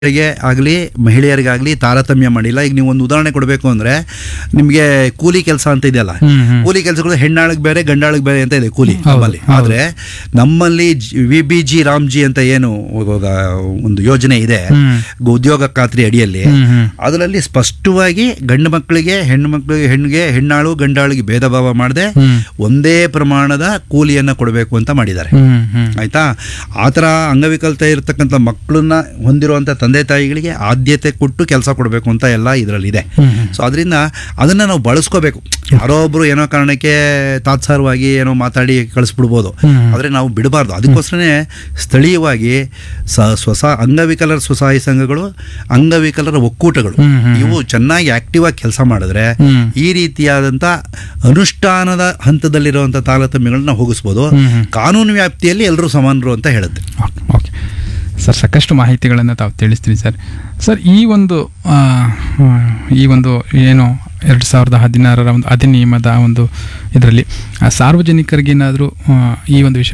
ಗೆ ಆಗಲಿ ಮಹಿಳೆಯರಿಗಾಗಲಿ ತಾರತಮ್ಯ ಮಾಡಿಲ್ಲ ಈಗ ನೀವು ಒಂದು ಉದಾಹರಣೆ ಕೊಡಬೇಕು ಅಂದರೆ ನಿಮಗೆ ಕೂಲಿ ಕೆಲಸ ಅಂತ ಇದೆಯಲ್ಲ ಹ್ಮ್, ಹ್ಮ್. ಕೂಲಿ ಕೆಲಸಗಳು ಹೆಣ್ಣಾಳಿಗೆ ಬೇರೆ ಗಂಡಾಳಿಗೆ ಬೇರೆ ಅಂತ ಇದೆ ಕೂಲಿ ಹೌದು, ನಮ್ಮಲ್ಲಿ ಹೌದು. ಆದರೆ ನಮ್ಮಲ್ಲಿ ವಿ ಬಿ ಜಿ ರಾಮ್ಜಿ ಅಂತ ಏನು ಇವಾಗ ಒಂದು ಯೋಜನೆ ಇದೆ ಹ್ಮ್. ಉದ್ಯೋಗ ಖಾತ್ರಿ ಅಡಿಯಲ್ಲಿ ಹ್ಮ್, ಹ್ಮ್. ಅದರಲ್ಲಿ ಸ್ಪಷ್ಟವಾಗಿ ಗಂಡು ಮಕ್ಕಳಿಗೆ ಹೆಣ್ಣು ಮಕ್ಕಳಿಗೆ ಹೆಣ್ಣಿಗೆ ಹೆಣ್ಣಾಳು ಗಂಡಾಳಿಗೆ ಭೇದ ಭಾವ ಮಾಡದೆ ಹ್ಮ್. ಒಂದೇ ಪ್ರಮಾಣದ ಕೂಲಿಯನ್ನು ಕೊಡಬೇಕು ಅಂತ ಮಾಡಿದ್ದಾರೆ ಹ್ಮ್ ಹ್ಮ್ ಆಯ್ತಾ ಆ ಥರ ಅಂಗವಿಕಲತೆ ಇರತಕ್ಕಂಥ ಮಕ್ಕಳನ್ನ ಹೊಂದಿರುವಂಥ ತಂದೆ ತಾಯಿಗಳಿಗೆ ಆದ್ಯತೆ ಕೊಟ್ಟು ಕೆಲಸ ಕೊಡಬೇಕು ಅಂತ ಎಲ್ಲ ಇದರಲ್ಲಿದೆ ಹ್ಮ್, ಹ್ಮ್. ಸೊ ಅದರಿಂದ ಅದನ್ನು ನಾವು ಬಳಸ್ಕೋಬೇಕು ಯಾರೋ ಒಬ್ರು ಏನೋ ಕಾರಣಕ್ಕೆ ತಾತ್ಸಾರವಾಗಿ ಏನೋ ಮಾತಾಡಿ ಕಳಿಸ್ಬಿಡ್ಬೋದು ಹ್ಮ್. ಆದರೆ ನಾವು ಬಿಡಬಾರ್ದು ಅದಕ್ಕೋಸ್ಕರನೇ ಸ್ಥಳೀಯವಾಗಿ ಸ ಸ್ವಸ ಅಂಗವಿಕಲರ ಸ್ವಸಹಾಯ ಸಂಘಗಳು ಅಂಗವಿಕಲರ ಒಕ್ಕೂಟಗಳು ಹ್ಮ್, ಹ್ಮ್, ಇವು ಚೆನ್ನಾಗಿ ಆಕ್ಟಿವ್ ಆಗಿ ಕೆಲಸ ಮಾಡಿದ್ರೆ ಹ್ಮ್. ಈ ರೀತಿಯಾದಂಥ ಅನುಷ್ಠಾನದ ಹಂತದಲ್ಲಿರುವಂಥ ತಾರತಮ್ಯಗಳನ್ನ ಹೋಗಿಸ್ಬೋದು ಹ್ಮ್, ಹ್ಮ್. ಕಾನೂನು ವ್ಯಾಪ್ತಿಯಲ್ಲಿ ಎಲ್ಲರೂ ಸಮಾನರು ಅಂತ ಹೇಳುತ್ತೆ ಓಕೆ ಓಕೆ ಸರ್ ಸಾಕಷ್ಟು ಮಾಹಿತಿಗಳನ್ನು ತಾವು ತಿಳಿಸ್ತೀರಿ ಸರ್ ಸರ್ ಈ ಒಂದು ಆ, ಆ, ಈ ಒಂದು ಏನು ಎರಡು ಸಾವಿರದ ಹದಿನಾರರ ಒಂದು ಅಧಿನಿಯಮದ ಒಂದು ಇದರಲ್ಲಿ ಸಾರ್ವಜನಿಕರಿಗೆ ಏನಾದರೂ ಈ ಒಂದು ವಿಷಯ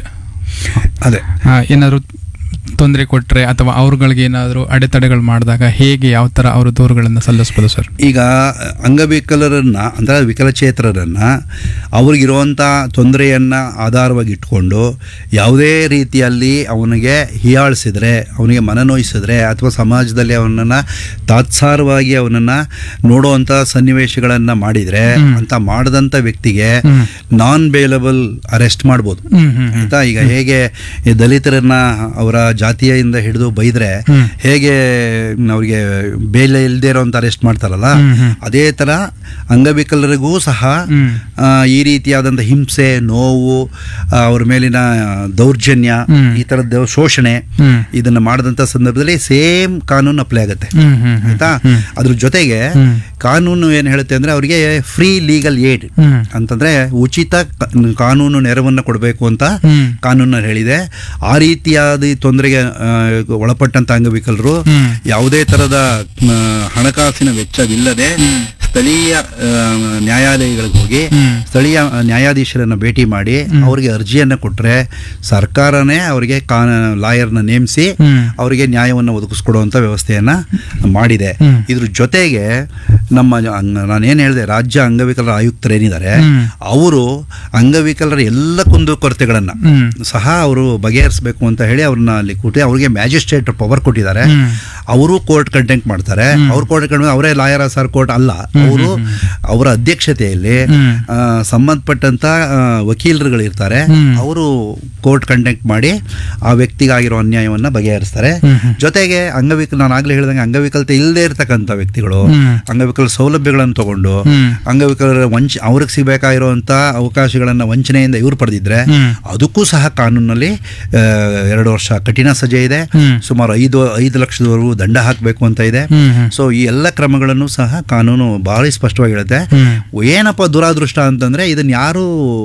ಅದೇ ಏನಾದರೂ ತೊಂದರೆ ಕೊಟ್ಟರೆ ಅಥವಾ ಅವ್ರುಗಳಿಗೆ ಏನಾದರೂ ಅಡೆತಡೆಗಳು ಮಾಡಿದಾಗ ಹೇಗೆ ಯಾವ ಥರ ಅವರು ದೂರುಗಳನ್ನು ಸಲ್ಲಿಸ್ಬೋದು ಸರ್ ಈಗ ಅಂಗವಿಕಲರನ್ನ ಅಂದರೆ ವಿಕಲಚೇತರರನ್ನ ಅವ್ರಿಗಿರುವಂಥ ತೊಂದರೆಯನ್ನು ಆಧಾರವಾಗಿ ಇಟ್ಕೊಂಡು ಯಾವುದೇ ರೀತಿಯಲ್ಲಿ ಅವನಿಗೆ ಹೀಯಾಳಿಸಿದ್ರೆ ಅವನಿಗೆ ಮನನೋಯಿಸಿದ್ರೆ ಅಥವಾ ಸಮಾಜದಲ್ಲಿ ಅವನನ್ನು ತಾತ್ಸಾರವಾಗಿ ಅವನನ್ನು ನೋಡುವಂಥ ಸನ್ನಿವೇಶಗಳನ್ನು ಮಾಡಿದರೆ ಹ್ಮ್. ಅಂತ ಮಾಡಿದಂಥ ವ್ಯಕ್ತಿಗೆ ಹ್ಮ್. ನಾನ್ ಬೇಲಬಲ್ ಅರೆಸ್ಟ್ ಮಾಡ್ಬೋದು ಹ್ಮ್ ಹ್ಮ್ ಹ್ಮ್ ಆಯ್ತಾ ಈಗ ಹೇಗೆ ಈ ದಲಿತರನ್ನ ಅವರ ಜಾತಿಯಿಂದ ಹಿಡಿದು ಬೈದ್ರೆ ಹ್ಮ್. ಹೇಗೆ ಅವರಿಗೆ ಬೇಲೆ ಇಲ್ಲದೆ ಇರೋಂಥ ಅರೆಸ್ಟ್ ಮಾಡ್ತಾರಲ್ಲ ಹ್ಮ್, ಹ್ಮ್. ಅದೇ ಥರ ಅಂಗವಿಕಲರಿಗೂ ಸಹ ಹ್ಮ್. ಆ, ಈ ರೀತಿಯಾದಂಥ ಹಿಂಸೆ ನೋವು ಆ, ಅವ್ರ ಮೇಲಿನ ದೌರ್ಜನ್ಯ ಹ್ಮ್. ಈ ಥರದ್ದು ಶೋಷಣೆ ಹ್ಮ್. ಇದನ್ನ ಮಾಡಿದಂಥ ಸಂದರ್ಭದಲ್ಲಿ ಸೇಮ್ ಕಾನೂನು ಅಪ್ಲೈ ಆಗುತ್ತೆ ಹ್ಮ್ ಹ್ಮ್ ಹ್ಮ್ ಆಯ್ತಾ ಹ್ಮ್. ಅದ್ರ ಜೊತೆಗೆ ಹ್ಮ್. ಕಾನೂನು ಏನು ಹೇಳುತ್ತೆ ಅಂದ್ರೆ ಅವರಿಗೆ ಫ್ರೀ ಲೀಗಲ್ ಏಡ್ ಹ್ಮ್. ಅಂತಂದ್ರೆ ಉಚಿತ ಕ- ಕಾನೂನು ನೆರವನ್ನು ಕೊಡಬೇಕು ಅಂತ ಹ್ಮ್. ಕಾನೂನಲ್ಲಿ ಹೇಳಿದೆ ಆ ರೀತಿಯಾದ ಈ ತೊಂದರೆಗೆ ಆ, ಒಳಪಟ್ಟಂತ ಅಂಗವಿಕಲರು ಹ್ಮ್. ಯಾವುದೇ ತರದ ಆ, ಹಣಕಾಸಿನ ವೆಚ್ಚವಿಲ್ಲದೆ ಸ್ಥಳೀಯ ಆ, ನ್ಯಾಯಾಲಯಗಳಿಗೆ ಹೋಗಿ ಹ್ಮ್. ಸ್ಥಳೀಯ ನ್ಯಾಯಾಧೀಶರನ್ನ ಭೇಟಿ ಮಾಡಿ ಅವರಿಗೆ ಅರ್ಜಿಯನ್ನು ಕೊಟ್ಟರೆ ಸರ್ಕಾರನೇ ಅವರಿಗೆ ಕಾ ಲಾಯರ್ನ ನೇಮಿಸಿ ಹ್ಮ್. ಅವರಿಗೆ ನ್ಯಾಯವನ್ನು ಒದಗಿಸ್ಕೊಡುವಂಥ ವ್ಯವಸ್ಥೆಯನ್ನ ಮಾಡಿದೆ ಹ್ಮ್. ಇದ್ರ ಜೊತೆಗೆ ನಮ್ಮ ಅಂಗ- ನಾನೇನು ಹೇಳಿದೆ ರಾಜ್ಯ ಅಂಗವಿಕಲರ ಆಯುಕ್ತರೇನಿದ್ದಾರೆ ಹ್ಮ್. ಅವರು ಅಂಗವಿಕಲರ ಎಲ್ಲ ಕುಂದುಕೊರತೆಗಳನ್ನು ಹ್ಮ್. ಸಹ ಅವರು ಬಗೆಹರಿಸಬೇಕು ಅಂತ ಹೇಳಿ ಅವ್ರನ್ನ ಅಲ್ಲಿ ಕೂಟಿ ಅವ್ರಿಗೆ ಮ್ಯಾಜಿಸ್ಟ್ರೇಟ್ ಪವರ್ ಕೊಟ್ಟಿದ್ದಾರೆ ಹ್ಮ್. ಅವರು ಕೋರ್ಟ್ ಕಂಟೆಂಟ್ ಮಾಡ್ತಾರೆ ಅವ್ರ ಕೋರ್ಟ್ ಕಂಟೆಂಟ್ ಅವರೇ ಲಾಯರ್ ಸರ್ ಕೋರ್ಟ್ ಅಲ್ಲ ಅವರು ಅವರ ಅಧ್ಯಕ್ಷತೆಯಲ್ಲಿ ಹ್ಮ್. ಆ, ಸಂಬಂಧಪಟ್ಟಂತ ಆ, ವಕೀಲರುಗಳು ಇರ್ತಾರೆ ಹ್ಮ್. ಅವರು ಕೋರ್ಟ್ ಕಂಟೆಕ್ಟ್ ಮಾಡಿ ಆ ವ್ಯಕ್ತಿಗಾಗಿರೋ ಅನ್ಯಾಯವನ್ನ ಬಗೆಹರಿಸ್ತಾರೆ ಹ್ಮ್, ಹ್ಮ್. ಜೊತೆಗೆ ಅಂಗವಿಕಲ ನಾನು ಆಗ್ಲೇ ಹೇಳಿದಂಗೆ ಅಂಗವಿಕಲತೆ ಇಲ್ಲದೆ ಇರತಕ್ಕಂಥ ವ್ಯಕ್ತಿಗಳು ಹ್ಮ್. ಅಂಗವಿಕಲ ಸೌಲಭ್ಯಗಳನ್ನು ತಗೊಂಡು ಹ್ಮ್. ಅಂಗವಿಕಲರ ವಂಚ ಅವ್ರಿಗೆ ಸಿಗಬೇಕಾಗಿರುವಂಥ ಅವಕಾಶಗಳನ್ನು ವಂಚನೆಯಿಂದ ಇವ್ರು ಪಡೆದಿದ್ರೆ ಹ್ಮ್. ಅದಕ್ಕೂ ಸಹ ಕಾನೂನಲ್ಲಿ ಆ, ಎರಡು ವರ್ಷ ಕಠಿಣ ಸಜೆ ಇದೆ ಹ್ಮ್. ಸುಮಾರು ಐದು ಐದು ಲಕ್ಷದವರೆಗೂ ದಂಡ ಹಾಕಬೇಕು ಅಂತ ಇದೆ ಹ್ಮ್ ಹ್ಮ್ ಸೊ ಈ ಎಲ್ಲ ಕ್ರಮಗಳನ್ನು ಸಹ ಕಾನೂನು ಬಹಳ ಸ್ಪಷ್ಟವಾಗಿ ಹೇಳುತ್ತೆ ಹ್ಮ್. ಏನಪ್ಪ ದುರಾದೃಷ್ಟ ಅಂತಂದ್ರೆ ಇದನ್ನ ಯಾರು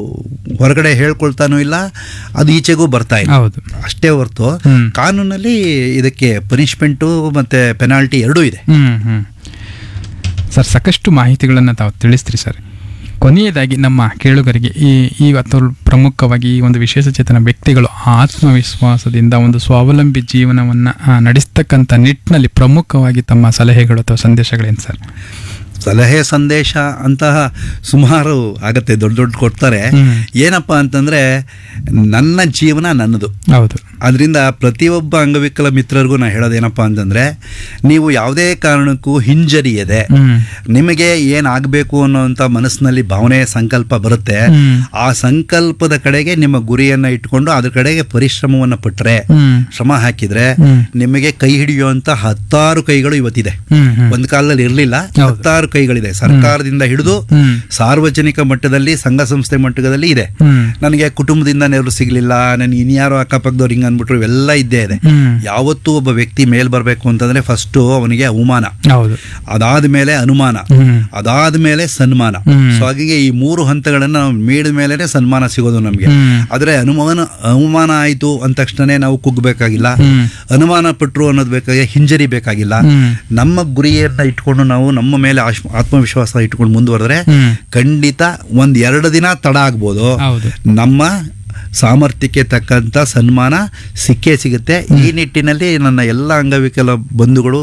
ಹೊರಗಡೆ ಹೇಳ್ಕೊಳ್ತಾನೂ ಇಲ್ಲ ಅದು ಈಚೆಗೂ ಬರ್ತಾ ಇಲ್ಲ ಹೌದು ಅಷ್ಟೇ ಹೊರತು ಹ್ಮ್. ಕಾನೂನಲ್ಲಿ ಇದಕ್ಕೆ ಪನಿಷ್ಮೆಂಟು ಮತ್ತೆ ಪೆನಾಲ್ಟಿ ಎರಡೂ ಇದೆ ಹ್ಮ್ ಹ್ಮ್ ಸರ್ ಸಾಕಷ್ಟು ಮಾಹಿತಿಗಳನ್ನು ತಾವು ತಿಳಿಸ್ತೀರಿ ಸರ್ ಕೊನೆಯದಾಗಿ ನಮ್ಮ ಕೇಳುಗರಿಗೆ ಈ ಇವತ್ತು ಪ್ರಮುಖವಾಗಿ ಈ ಒಂದು ವಿಶೇಷ ಚೇತನ ವ್ಯಕ್ತಿಗಳು ಆತ್ಮವಿಶ್ವಾಸದಿಂದ ಒಂದು ಸ್ವಾವಲಂಬಿ ಜೀವನವನ್ನು ನಡೆಸ್ತಕ್ಕಂಥ ನಿಟ್ಟಿನಲ್ಲಿ ಪ್ರಮುಖವಾಗಿ ತಮ್ಮ ಸಲಹೆಗಳು ಅಥವಾ ಸಂದೇಶಗಳೇನು ಸರ್ ಸಲಹೆ ಸಂದೇಶ ಅಂತಹ ಸುಮಾರು ಆಗತ್ತೆ ದೊಡ್ಡ ದೊಡ್ಡ ಕೊಡ್ತಾರೆ ಹ್ಮ್. ಏನಪ್ಪ ಅಂತಂದ್ರೆ ನನ್ನ ಜೀವನ ನನ್ನದು ಹೌದು ಅದರಿಂದ ಪ್ರತಿಯೊಬ್ಬ ಅಂಗವಿಕಲ ಮಿತ್ರರಿಗೂ ನಾ ಹೇಳೋದೇನಪ್ಪ ಅಂತಂದ್ರೆ ನೀವು ಯಾವುದೇ ಕಾರಣಕ್ಕೂ ಹಿಂಜರಿಯದೆ ಹ್ಮ್ ನಿಮಗೆ ಏನಾಗಬೇಕು ಅನ್ನೋಂಥ ಮನಸ್ಸಿನಲ್ಲಿ ಭಾವನೆ ಸಂಕಲ್ಪ ಬರುತ್ತೆ ಹ್ಮ್. ಆ ಸಂಕಲ್ಪದ ಕಡೆಗೆ ನಿಮ್ಮ ಗುರಿಯನ್ನ ಇಟ್ಕೊಂಡು ಅದ್ರ ಕಡೆಗೆ ಪರಿಶ್ರಮವನ್ನು ಪಟ್ಟರೆ ಹ್ಮ್ ಶ್ರಮ ಹಾಕಿದ್ರೆ ಹ್ಮ್. ನಿಮಗೆ ಕೈ ಹಿಡಿಯುವಂತ ಹತ್ತಾರು ಕೈಗಳು ಇವತ್ತಿದೆ ಹ್ಮ್ ಹ್ಮ್ ಒಂದು ಕಾಲದಲ್ಲಿ ಇರಲಿಲ್ಲ ಹೌದು. ಹತ್ತಾರು ಕೈಗಳಿದೆ ಸರ್ಕಾರದಿಂದ ಹಿಡಿದು ಹ್ಮ್. ಸಾರ್ವಜನಿಕ ಮಟ್ಟದಲ್ಲಿ ಸಂಘ ಸಂಸ್ಥೆ ಮಟ್ಟದಲ್ಲಿ ಇದೆ ಹ್ಮ್ ನನಗೆ ಕುಟುಂಬದಿಂದ ನೆರವು ಸಿಗಲಿಲ್ಲ ನನಗೆ ಇನ್ಯಾರೋ ಅಕ್ಕಪಕ್ಕದವ್ರು ಹಿಂಗೆ ಅಂದ್ಬಿಟ್ರು ಇವೆಲ್ಲ ಇದ್ದೇ ಇದೆ ಹ್ಮ್ ಯಾವತ್ತೂ ಒಬ್ಬ ವ್ಯಕ್ತಿ ಮೇಲ್ ಬರಬೇಕು ಅಂತಂದ್ರೆ ಫಸ್ಟು ಅವನಿಗೆ ಅವಮಾನ ಹೌದು ಅದಾದ ಮೇಲೆ ಅನುಮಾನ ಹ್ಮ್ ಅದಾದ ಮೇಲೆ ಸನ್ಮಾನ ಹ್ಮ್. ಸೊ ಹಾಗಾಗಿ ಈ ಮೂರು ಹಂತಗಳನ್ನ ನಾವು ಮೀಡಿದ ಮೇಲೆನೆ ಸನ್ಮಾನ ಸಿಗೋದು ನಮಗೆ ಹ್ಮ್. ಆದ್ರೆ ಅನುಮಾನ ಅವಮಾನ ಆಯಿತು ಅಂದ ತಕ್ಷಣನೇ ನಾವು ಕುಗ್ಗಬೇಕಾಗಿಲ್ಲ ಹ್ಮ್. ಅನುಮಾನ ಪಟ್ಟರು ಅನ್ನೋದು ಬೇಕಾಗಿ ಹಿಂಜರಿ ಬೇಕಾಗಿಲ್ಲ ಹ್ಮ್. ನಮ್ಮ ಗುರಿಯನ್ನ ಇಟ್ಕೊಂಡು ನಾವು ನಮ್ಮ ಮೇಲೆ ಆಶ್- ಆತ್ಮವಿಶ್ವಾಸ ಇಟ್ಕೊಂಡು ಮುಂದುವರೆದ್ರೆ ಹ್ಮ್ ಖಂಡಿತ ಒಂದ್ ಎರಡು ದಿನ ತಡ ಆಗ್ಬೋದು ಹೌದು ನಮ್ಮ ಸಾಮರ್ಥ್ಯಕ್ಕೆ ತಕ್ಕಂಥ ಸನ್ಮಾನ ಸಿಕ್ಕೇ ಸಿಗುತ್ತೆ ಈ ನಿಟ್ಟಿನಲ್ಲಿ ನನ್ನ ಎಲ್ಲ ಅಂಗವಿಕಲ ಬಂಧುಗಳು